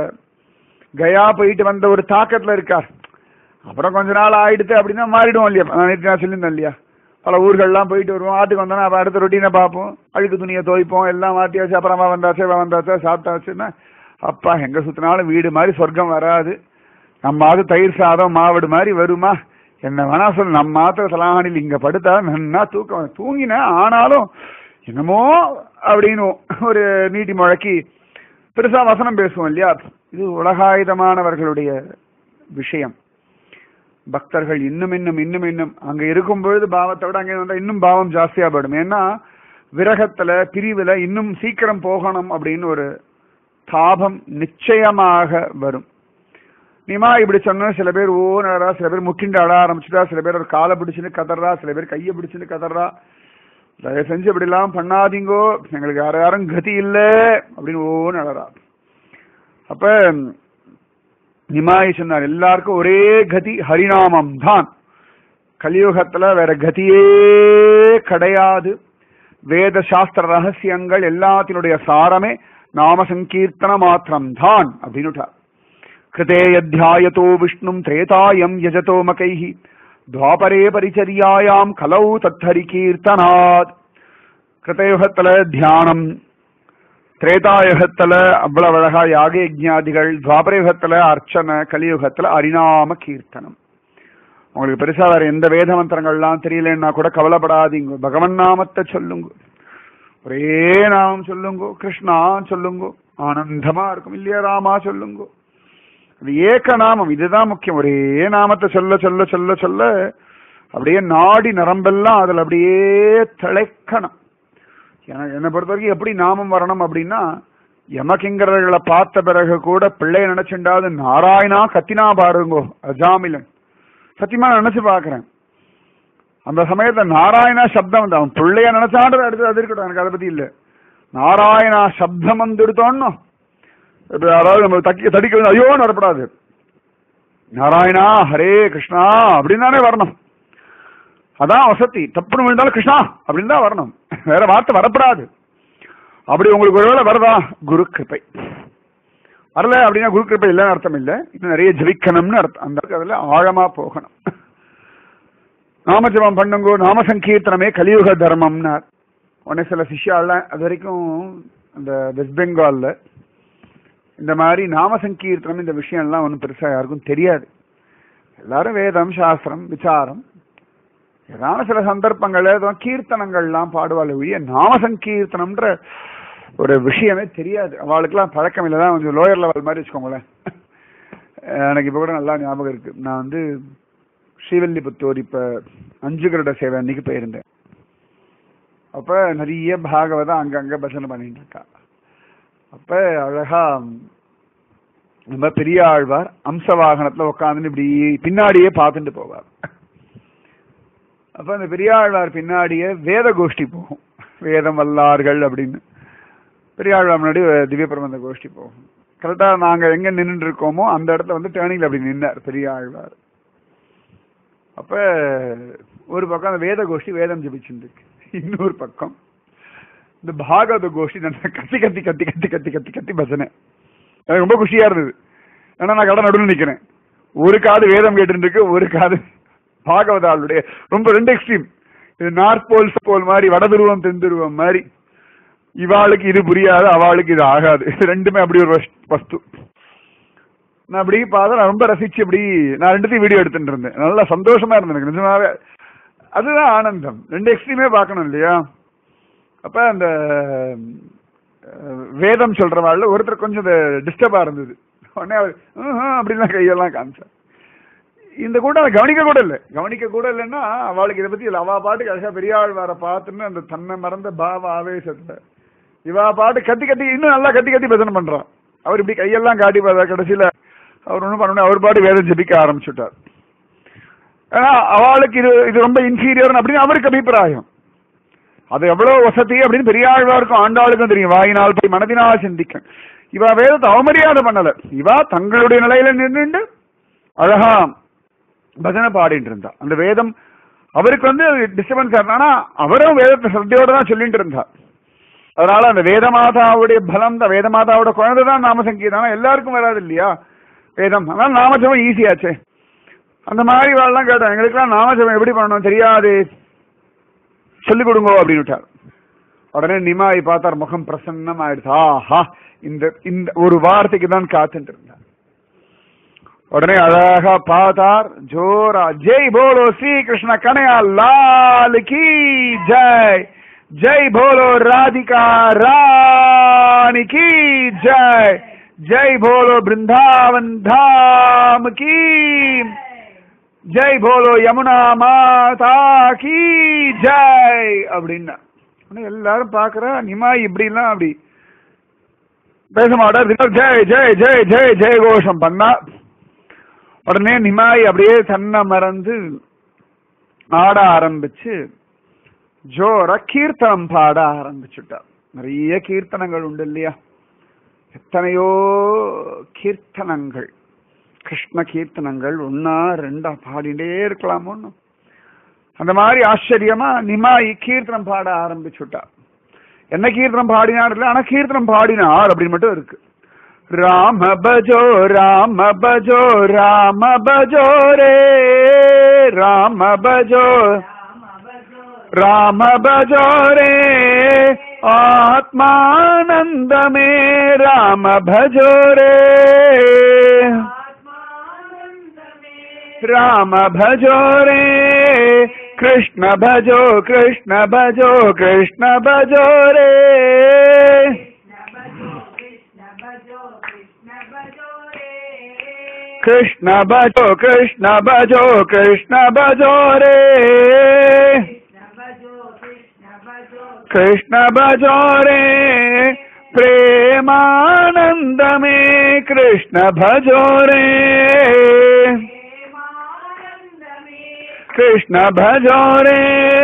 கயா போயிட்டு வந்த ஒரு தாக்கத்துல இருக்கார் அப்புறம் கொஞ்ச நாள் ஆயிடுத்து அப்படின்னா மாறிடுவோம் இல்லையா நான் நேத்து நான் சொல்லியிருந்தேன் இல்லையா பல ஊர்கள்லாம் போயிட்டு வருவோம் ஆட்டுக்கு வந்தோன்னா அப்ப அடுத்த ரொட்டீனை பார்ப்போம் அழுக்கு துணியை துவைப்போம் எல்லாம் மாட்டியாச்சு அப்புறமா வந்தாச்சு இவன் வந்தாச்சா சாப்பிட்டாச்சுன்னா அப்பா எங்க சுத்தினாலும் வீடு மாதிரி சொர்க்கம் வராது நம்ம அது தயிர் சாதம் மாவடு மாதிரி வருமா என்ன வேணா சொல்லு நம்ம மாத்திர தலானில் இங்க படுத்தா நன்னா தூக்கம் வரும். தூங்கினேன் ஆனாலும் என்னமோ அப்படின்னு ஒரு நீட்டி முழக்கி பெருசா வசனம் பேசுவோம் இல்லையா இது உலகாயுதமானவர்களுடைய விஷயம் பக்தர்கள் இன்னும் இன்னும் இன்னும் இன்னும் அங்க இருக்கும் பொழுது பாவத்தை விட அங்க வந்தா இன்னும் பாவம் ஜாஸ்தியா போயிடும் ஏன்னா விரகத்துல பிரிவுல இன்னும் சீக்கிரம் போகணும் அப்படின்னு ஒரு தாபம் நிச்சயமாக வரும் நீமா இப்படி சொன்னா சில பேர் ஓனரா சில பேர் முட்டிண்டு அழ ஆரம்பிச்சுட்டா சில பேர் ஒரு காலை பிடிச்சுன்னு கதறா சில பேர் கையை பிடிச்சுன்னு கதறா தயவு செஞ்சு இப்படி எல்லாம் பண்ணாதீங்கோ எங்களுக்கு யார யாரும் கதி இல்ல அப்படின்னு ஓன்னு அழறா அப்ப நிமாய் சொன்னார் எல்லாருக்கும் ஒரே கதி ஹரிநாமம் தான் கலியுகத்துல வேற கதியே கிடையாது வேத சாஸ்திர ரகசியங்கள் எல்லாத்தினுடைய சாரமே நாம சங்கீர்த்தன மாத்திரம் தான் அப்படின்னுட்டார் கிருதே யத்தியாயதோ விஷ்ணும் திரேதாயம் யஜதோ மகைஹி துவாபரே பரிச்சரியாயாம் கலௌ தத்தரி கீர்த்தனாத் கிருதயுகத்துல தியானம் திரேதாயுகத்துல அவ்வளவு அழகா யாக யஜ்ஞாதிகள் துவாபரயுகத்துல அர்ச்சனை கலியுகத்துல அரிநாம கீர்த்தனம் உங்களுக்கு பெருசா வேற எந்த வேத மந்திரங்கள்லாம் தெரியலன்னா கூட கவலைப்படாதீங்க பகவன் நாமத்தை சொல்லுங்க ஒரே நாமம் சொல்லுங்க கிருஷ்ணா சொல்லுங்க ஆனந்தமா இருக்கும் இல்லையா ராமா சொல்லுங்க அது ஏக நாமம் இதுதான் முக்கியம் ஒரே நாமத்தை சொல்ல சொல்ல சொல்ல சொல்ல அப்படியே நாடி நரம்பெல்லாம் அதுல அப்படியே திளைக்கணும் எனக்கு என்னை பொறுத்த வரைக்கும் எப்படி நாமம் வரணும் அப்படின்னா யமகிங்கரர்களை பார்த்த பிறகு கூட பிள்ளைய நினைச்சுண்டாவது நாராயணா கத்தினா பாருங்கோ அஜாமிலன் சத்தியமா நான் நினைச்சு பாக்குறேன் அந்த சமயத்துல நாராயணா சப்தம் வந்து அவன் பிள்ளைய நினைச்சான்றது அடுத்து அது இருக்கட்டும் எனக்கு அதை பத்தி இல்ல நாராயணா சப்தம் வந்துடுத்தோன்னு இப்ப யாராவது நம்ம தக்கி தடிக்க வந்து ஐயோன்னு வரப்படாது நாராயணா ஹரே கிருஷ்ணா அப்படின்னு தானே வரணும் அதான் வசதி தப்புன்னு விழுந்தாலும் கிருஷ்ணா அப்படின்னு தான் வரணும் வேற வார்த்தை வரப்படாது அப்படி உங்களுக்கு ஒருவேளை வரதா குரு கிருப்பை வரல அப்படின்னா குரு கிருப்பை இல்லைன்னு அர்த்தம் இல்லை இன்னும் நிறைய ஜபிக்கணும்னு அர்த்தம் அந்த அதுல ஆழமா போகணும் நாமஜபம் பண்ணுங்கோ நாம சங்கீர்த்தனமே கலியுக தர்மம்னார் உடனே சில சிஷ்யாலாம் அது வரைக்கும் அந்த வெஸ்ட் பெங்கால்ல இந்த மாதிரி நாம சங்கீர்த்தனம் இந்த விஷயம்லாம் ஒன்றும் பெருசா யாருக்கும் தெரியாது எல்லாரும் வேதம் சாஸ்திரம் விசாரம் ஏதான சில சந்தர்ப்பங்கள்ல ஏதோ கீர்த்தனங்கள்லாம் பாடுவாள் ஒழிய நாம சங்கீர்த்தனம்ன்ற ஒரு விஷயமே தெரியாது அவளுக்குலாம் பழக்கம் இல்லை தான் கொஞ்சம் லோயர் லெவல் மாதிரி வச்சுக்கோங்களேன் எனக்கு இப்போ கூட நல்லா ஞாபகம் இருக்கு நான் வந்து ஸ்ரீவல்லிபுத்தூர் இப்ப அஞ்சு கருட சேவை அன்னைக்கு போயிருந்தேன் அப்ப நிறைய பாகவதம் அங்கங்க பஜனை பண்ணிட்டு இருக்கா அப்ப அழகா நம்ம பெரிய ஆழ்வார் அம்ச வாகனத்துல உட்காந்துட்டு இப்படி பின்னாடியே பார்த்துட்டு போவார் அப்ப அந்த பெரியாழ்வார் பின்னாடியே வேத கோஷ்டி போகும் வேதம் வல்லார்கள் அப்படின்னு பெரியாழ்வார் முன்னாடி திவ்ய பிரபந்த கோஷ்டி போகும் கரெக்டா நாங்க எங்க நின்று இருக்கோமோ அந்த இடத்துல வந்து டேர்னிங்ல அப்படி நின்னார் பெரியாழ்வார் அப்ப ஒரு பக்கம் அந்த வேத கோஷ்டி வேதம் ஜபிச்சுட்டு இருக்கு இன்னொரு பக்கம் இந்த பாகவத கோஷ்டி நல்லா கத்தி கத்தி கத்தி கத்தி கத்தி கத்தி கத்தி பசனை எனக்கு ரொம்ப குஷியா இருந்தது ஏன்னா நான் கடை நடுவில் நிக்கிறேன் ஒரு காது வேதம் கேட்டு இருக்கு ஒரு காது பாகவத ஆளுடைய ரொம்ப ரெண்டு எக்ஸ்ட்ரீம் இது நார்த் போல் போல் மாதிரி வடதுருவம் தென்துருவம் மாதிரி இவாளுக்கு இது புரியாது அவளுக்கு இது ஆகாது இது ரெண்டுமே அப்படி ஒரு வஸ்து நான் அப்படி பார்த்தா நான் ரொம்ப ரசிச்சு அப்படி நான் ரெண்டுத்தையும் வீடியோ எடுத்துட்டு இருந்தேன் நல்லா சந்தோஷமா இருந்தேன் எனக்கு நிஜமாவே அதுதான் ஆனந்தம் ரெண்டு எக்ஸ்ட்ரீமே பார்க்கணும் இல்லையா அப்ப அந்த வேதம் சொல்றவாள் ஒருத்தர் கொஞ்சம் டிஸ்டர்பா இருந்தது உடனே அவர் அப்படிலாம் கையெல்லாம் காமிச்சார் இந்த கூட்டம் அதை கவனிக்க கூட இல்லை கவனிக்க கூட இல்லைன்னா அவளுக்கு இதை பத்தி அவா பாட்டுக்கு அழகா பெரியாள் வர பார்த்துன்னு அந்த தன்னை மறந்த பாவ ஆவேசத்துல இவா பாட்டு கத்தி கத்தி இன்னும் நல்லா கத்தி கத்தி பஜனை பண்றான் அவர் இப்படி கையெல்லாம் காட்டி பார்த்தா கடைசியில அவர் ஒன்றும் பண்ணணும் அவர் பாட்டு வேதம் ஜபிக்க ஆரம்பிச்சுட்டார் ஏன்னா அவளுக்கு இது இது ரொம்ப இன்ஃபீரியர் அப்படின்னு அவருக்கு அபிப்பிராயம் அது எவ்வளவு வசதி அப்படின்னு பெரியாழ்வாருக்கும் ஆண்டாளுக்கும் தெரியும் வாயினால் போய் மனதினால் சிந்திக்க இவா வேதத்தை அவமரியாதை பண்ணல இவா தங்களுடைய நிலையில நின்று அழகா பஜனை பாடிட்டு இருந்தா அந்த வேதம் அவருக்கு வந்து டிஸ்டர்பன்ஸ் ஆனா அவரும் வேதத்தை சத்தியோட தான் சொல்லிட்டு இருந்தா அதனால அந்த வேதமாதாவுடைய பலம் தான் வேதமாதாவோட குழந்தை தான் நாம சங்கீதம் எல்லாருக்கும் வராது இல்லையா வேதம் அதனால நாமஜபம் ஈஸியாச்சே அந்த மாதிரி வாழலாம் கேட்டோம் எங்களுக்குலாம் நாமஜபம் எப்படி பண்ணணும் தெரியாது சொல்லிக் கொடுங்க அப்படின்னு விட்டார் உடனே நிமாய் பார்த்தார் முகம் பிரசன்னம் ஆயிடுச்சு ஆஹா இந்த இந்த ஒரு வார்த்தைக்கு தான் காத்துட்டு இருந்தார் உடனே அழகா பார்த்தார் ஜோரா ஜெய் போலோ ஸ்ரீ கிருஷ்ண கனையா லால் கி ஜெய் ஜெய் போலோ ராதிகா ராணி கி ஜெய் ஜெய் போலோ பிருந்தாவன் தாம் கி ஜெய் போலோ யமுனா மாதா கி ஜெய் அப்படின்னா எல்லாரும் பாக்குற நிமா இப்படிலாம் அப்படி பேச மாட்டார் ஜெய் ஜெய் ஜெய் ஜெய் ஜெய் கோஷம் பண்ணா உடனே நிமாய் அப்படியே தன்னை மறந்து ஆட ஆரம்பிச்சு ஜோர கீர்த்தனம் பாட ஆரம்பிச்சுட்டார் நிறைய கீர்த்தனங்கள் உண்டு இல்லையா எத்தனையோ கீர்த்தனங்கள் கிருஷ்ண கீர்த்தனங்கள் ஒன்னா ரெண்டா பாடிட்டே இருக்கலாமோ அந்த மாதிரி ஆச்சரியமா நிமாய் கீர்த்தனம் பாட ஆரம்பிச்சுட்டா என்ன கீர்த்தனம் பாடினார் இல்லை ஆனா கீர்த்தனம் பாடினார் அப்படின்னு மட்டும் இருக்கு ராம பஜோ ராம பஜோ ராம பஜோ ரே ராம பஜோ ராம பஜோ ரே ஆத்மானந்தமே ராம பஜோ ரே राम भजो रे कृष्ण भजो कृष्ण भजो कृष्ण भजो रे कृष्ण भजो कृष्ण भजो कृष्ण भजो रे कृष्ण भजो रे प्रेमानंद में कृष्ण भजो रे कृष्ण भजो रे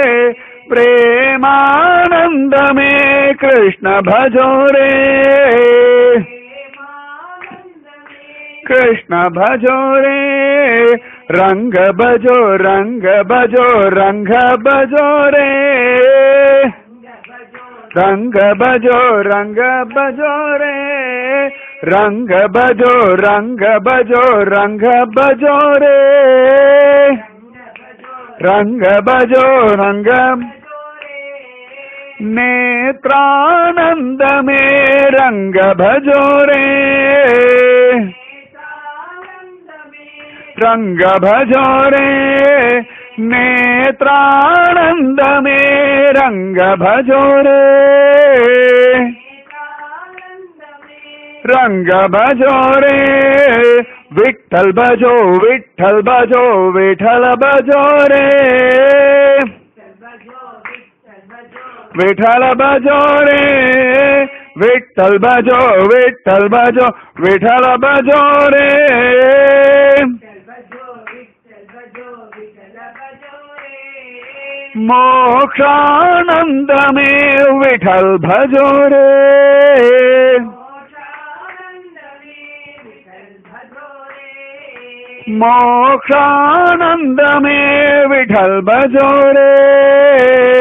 प्रेमानंद में कृष्ण भजो रे कृष्ण भजो रे रंग भजो रंग भजो रंग भजो रे रंग भजो रंग भजो रे रंग भजो रंग भजो रंग भजो रे रंग भजो रंग नेत्रानंद में रंग भजो रे रंग भजो रे नेत्रानंद में रंग भजो रे रंग बजो रे विठ्ठल बजो विठ्ठल बजो विठ्ठल बजो रे विठ्ठल बजो रे विठ्ठल बजो विठ्ठल बजो विठ्ठल बजो रे मोक्षानंद में विठल भजो रे मोक्षानंद में विठल भजो रे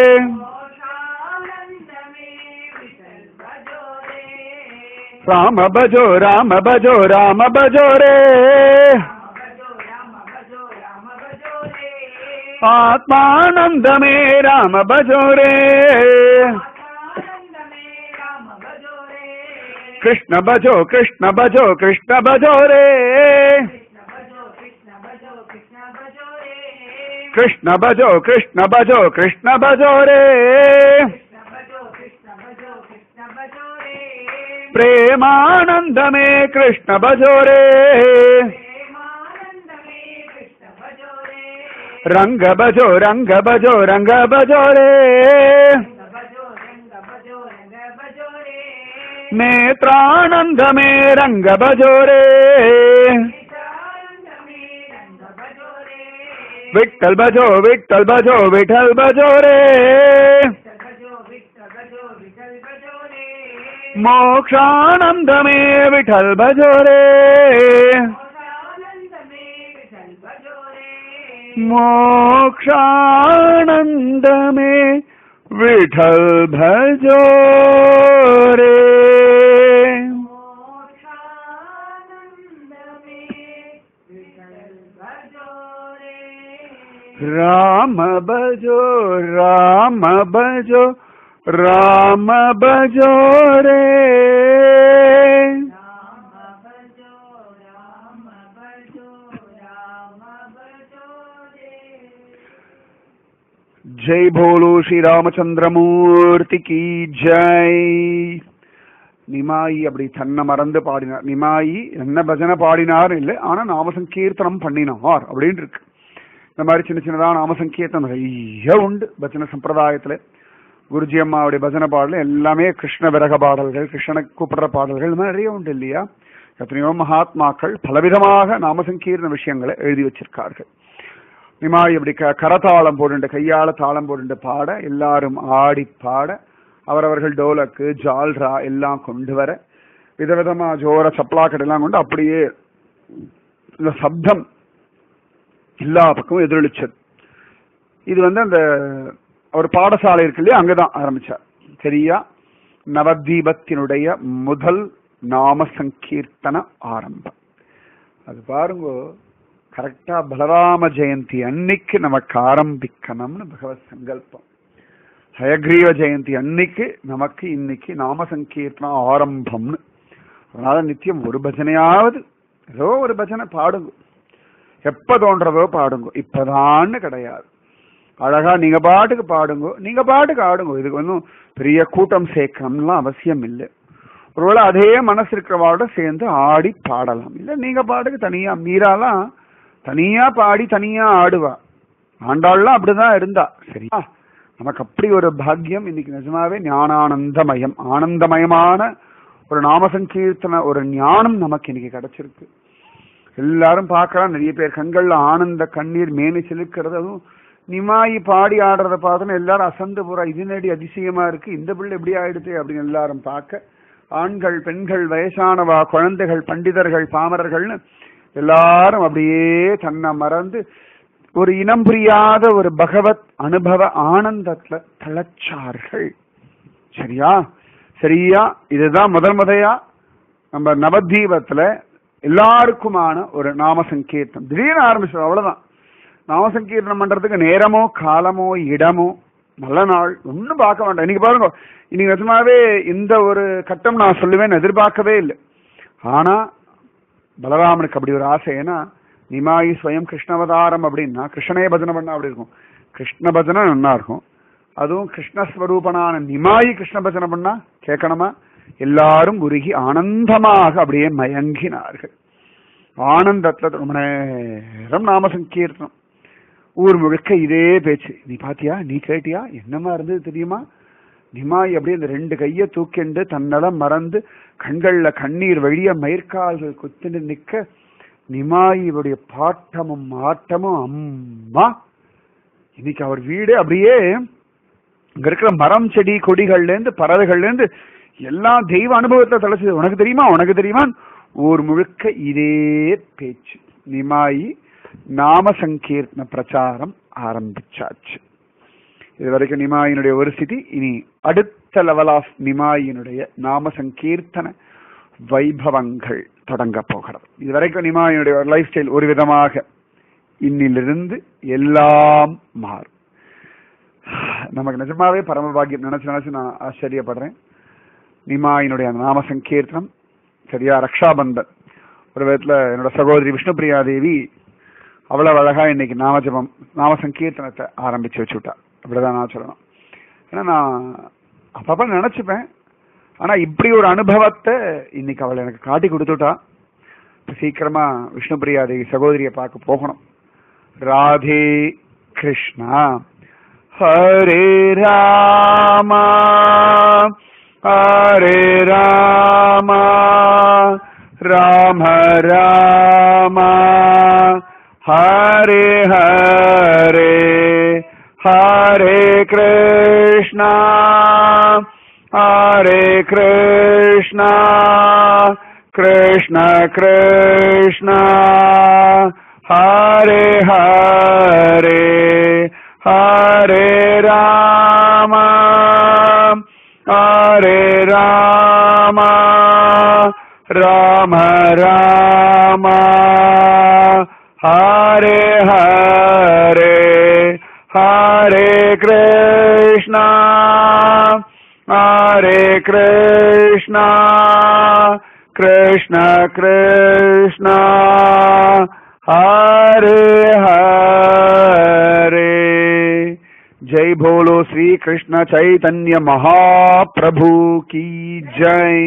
राम भजो राम भजो राम भजो रे आत्मानंद में राम भजो रे कृष्ण भजो कृष्ण भजो कृष्ण भजो रे कृष्ण भजो कृष्ण भजो कृष्ण भजो रे प्रेमानंद में कृष्ण भजो रे रंग भजो रंग भजो रंग भजो रे नेत्रानंद में रंग भजो रे विठल भजो विठल भजो विठल भजो रे मोक्षानंद में विठल भजो रे मोक्षानंद में विठल भजो रे राम भजो राम भजो राम भजो रे ஜெய் போலோ ஸ்ரீ ராமச்சந்திரமூர்த்தி கி ஜெய் நிமாயி அப்படி தன்னை மறந்து பாடினார் நிமாயி என்ன பஜனை பாடினார் இல்லை ஆனா நாம சங்கீர்த்தனம் பண்ணினார் அப்படின்னு இருக்கு இந்த மாதிரி சின்ன சின்னதா நாம சங்கீர்த்தனம் நிறைய உண்டு பஜனை சம்பிரதாயத்துல குருஜி அம்மாவுடைய பஜனை பாடல் எல்லாமே கிருஷ்ண விரக பாடல்கள் கிருஷ்ணனை கூப்பிடுற பாடல்கள் இந்த மாதிரி நிறைய உண்டு இல்லையா எத்தனையோ மகாத்மாக்கள் பலவிதமாக நாம சங்கீர்ண விஷயங்களை எழுதி வச்சிருக்கார்கள் நிமாய் இப்படி க கரதாளம் போட்டு கையால தாளம் போட்டு பாட எல்லாரும் ஆடி பாட அவரவர்கள் டோலக்கு ஜால்ரா எல்லாம் கொண்டு வர விதவிதமா ஜோர சப்ளாக்கட் எல்லாம் கொண்டு அப்படியே இந்த சப்தம் எல்லா பக்கமும் எதிரொலிச்சது இது வந்து அந்த ஒரு பாடசாலை இருக்கு இல்லையா அங்கதான் ஆரம்பிச்சார் சரியா நவதீபத்தினுடைய முதல் நாம சங்கீர்த்தன ஆரம்பம் அது பாருங்க கரெக்டா பலராம ஜெயந்தி அன்னைக்கு நமக்கு ஆரம்பிக்கணும்னு பகவத் சங்கல்பம் ஹயக்ரீவ ஜெயந்தி அன்னைக்கு நமக்கு இன்னைக்கு நாம சங்கீர்த்தன ஆரம்பம்னு அதனால நித்தியம் ஒரு பஜனையாவது ஏதோ ஒரு பஜனை பாடுங்க எப்ப தோன்றதோ பாடுங்க இப்பதான்னு கிடையாது அழகா நீங்க பாட்டுக்கு பாடுங்க நீங்க பாட்டுக்கு ஆடுங்க இதுக்கு ஒன்றும் பெரிய கூட்டம் சேர்க்கணும்லாம் அவசியம் இல்லை ஒருவேளை அதே மனசு இருக்கிறவாவோட சேர்ந்து ஆடி பாடலாம் இல்ல நீங்க பாட்டுக்கு தனியா மீறாலாம் தனியா பாடி தனியா ஆடுவா ஆண்டாள்லாம் அப்படிதான் இருந்தா சரியா நமக்கு அப்படி ஒரு பாக்கியம் இன்னைக்கு நிஜமாவே ஞானானந்தமயம் ஆனந்தமயமான ஒரு நாம சங்கீர்த்தன ஒரு ஞானம் நமக்கு இன்னைக்கு கிடைச்சிருக்கு எல்லாரும் பார்க்கலாம் நிறைய பேர் கண்கள்ல ஆனந்த கண்ணீர் மேனி செலுக்கிறது அதுவும் நிமாயி பாடி ஆடுறத பார்த்தோன்னா எல்லாரும் அசந்து போறா இது நடி அதிசயமா இருக்கு இந்த பிள்ளை எப்படி ஆயிடுச்சு அப்படின்னு எல்லாரும் பார்க்க ஆண்கள் பெண்கள் வயசானவா குழந்தைகள் பண்டிதர்கள் பாமரர்கள்னு எல்லாரும் அப்படியே தன்னை மறந்து ஒரு இனம் புரியாத ஒரு பகவத் அனுபவ ஆனந்தத்துல தளச்சார்கள் சரியா சரியா இதுதான் முதல் முதையா நம்ம நவதீபத்துல எல்லாருக்குமான ஒரு நாம சங்கீர்த்தம் திடீர்னு ஆரம்பிச்சோம் அவ்வளவுதான் நாம சங்கீர்த்தனம் பண்றதுக்கு நேரமோ காலமோ இடமோ நல்ல நாள் ஒன்னும் பார்க்க வேண்டாம் இன்னைக்கு பாருங்க இன்னைக்கு நிஜமாவே இந்த ஒரு கட்டம் நான் சொல்லுவேன் எதிர்பார்க்கவே இல்லை ஆனா பலராமனுக்கு அப்படி ஒரு ஆசை ஏன்னா நிமாயி ஸ்வயம் கிருஷ்ணவதாரம் அப்படின்னா கிருஷ்ணனே பஜனை பண்ணா அப்படி இருக்கும் கிருஷ்ண பஜனை நல்லா இருக்கும் அதுவும் கிருஷ்ணஸ்வரூபனான நிமாயி கிருஷ்ண பஜனை பண்ணா கேட்கணுமா எல்லாரும் உருகி ஆனந்தமாக அப்படியே மயங்கினார்கள் ஆனந்தத்துல ரொம்ப நேரம் நாம சங்கீர்த்தனம் ஊர் முழுக்க இதே பேச்சு நீ பாத்தியா நீ கேட்டியா என்னமா இருந்தது தெரியுமா நிமாய் அப்படியே இந்த ரெண்டு கைய தூக்கிண்டு தன்னலம் மறந்து கண்கள்ல கண்ணீர் வழிய மயிர்கால்கள் குத்திட்டு நிக்க நிமாயினுடைய பாட்டமும் ஆட்டமும் அம்மா இன்னைக்கு அவர் வீடு அப்படியே இங்க இருக்கிற மரம் செடி கொடிகள்ல இருந்து பறவைகள்ல இருந்து எல்லாம் தெய்வ அனுபவத்தை தலைச்சது உனக்கு தெரியுமா உனக்கு தெரியுமா ஊர் முழுக்க இதே பேச்சு நிமாயி நாம சங்கீர்த்தன பிரச்சாரம் ஆரம்பிச்சாச்சு இது வரைக்கும் நிமாயினுடைய ஒரு ஸ்திதி இனி அடுத்த லெவல் ஆஃப் நிமாயினுடைய நாம சங்கீர்த்தன வைபவங்கள் தொடங்க போகிறது இது வரைக்கும் நிமாயினுடைய லைஃப் ஸ்டைல் ஒரு விதமாக இன்னிலிருந்து எல்லாம் மாறும் நமக்கு நிஜமாவே பரமபாகியம் நினைச்சு நினைச்சு நான் ஆச்சரியப்படுறேன் நிமாயினுடைய அந்த நாம சங்கீர்த்தனம் சரியா ரக்ஷாபந்தன் ஒரு விதத்துல என்னோட சகோதரி விஷ்ணுபிரியா தேவி அவ்வளவு அழகா இன்னைக்கு நாமஜபம் நாம சங்கீர்த்தனத்தை ஆரம்பிச்சு வச்சுட்டா அப்படிதான் நான் சொல்லணும் ஏன்னா நான் அப்பப்ப நினைச்சுப்பேன் ஆனா இப்படி ஒரு அனுபவத்தை இன்னைக்கு அவளை எனக்கு காட்டி கொடுத்துட்டா இப்ப சீக்கிரமா விஷ்ணுபிரியா தேவி சகோதரியை பார்க்க போகணும் ராதே கிருஷ்ணா ஹரே ராமா ஹரே ராமா ராம ராமா ஹரே ஹரே ஹரே கிருஷ்ணா ஹரே கிருஷ்ணா கிருஷ்ண கிருஷ்ணா ஹரே ஹரே ஹரே ராமா ஹரே ராமா ராம ராமா ஹரே ஹரே ஹரே கிருஷ்ணா ஹரே கிருஷ்ணா கிருஷ்ண கிருஷ்ணா ஹரே ஹரே ஜெய் போலோ ஸ்ரீ கிருஷ்ண சைதன்ய மகாபிரபு கி ஜெய்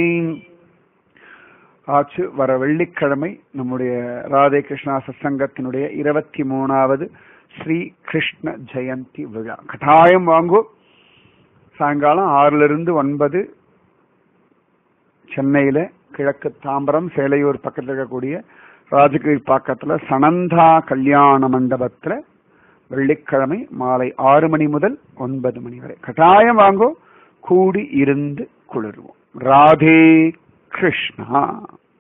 ஆச்சு வர வெள்ளிக்கிழமை நம்முடைய ராதே கிருஷ்ணா சத்சங்கத்தினுடைய இருபத்தி மூணாவது ஸ்ரீ கிருஷ்ண ஜெயந்தி விழா கட்டாயம் வாங்கோ சாயங்காலம் ஆறுல இருந்து ஒன்பது சென்னையில கிழக்கு தாம்பரம் சேலையூர் பக்கத்தில் இருக்கக்கூடிய ராஜகிரி பாக்கத்துல சனந்தா கல்யாண மண்டபத்துல வெள்ளிக்கிழமை மாலை ஆறு மணி முதல் ஒன்பது மணி வரை கட்டாயம் வாங்கோ கூடி இருந்து குளிர்வோம் ராதே கிருஷ்ணா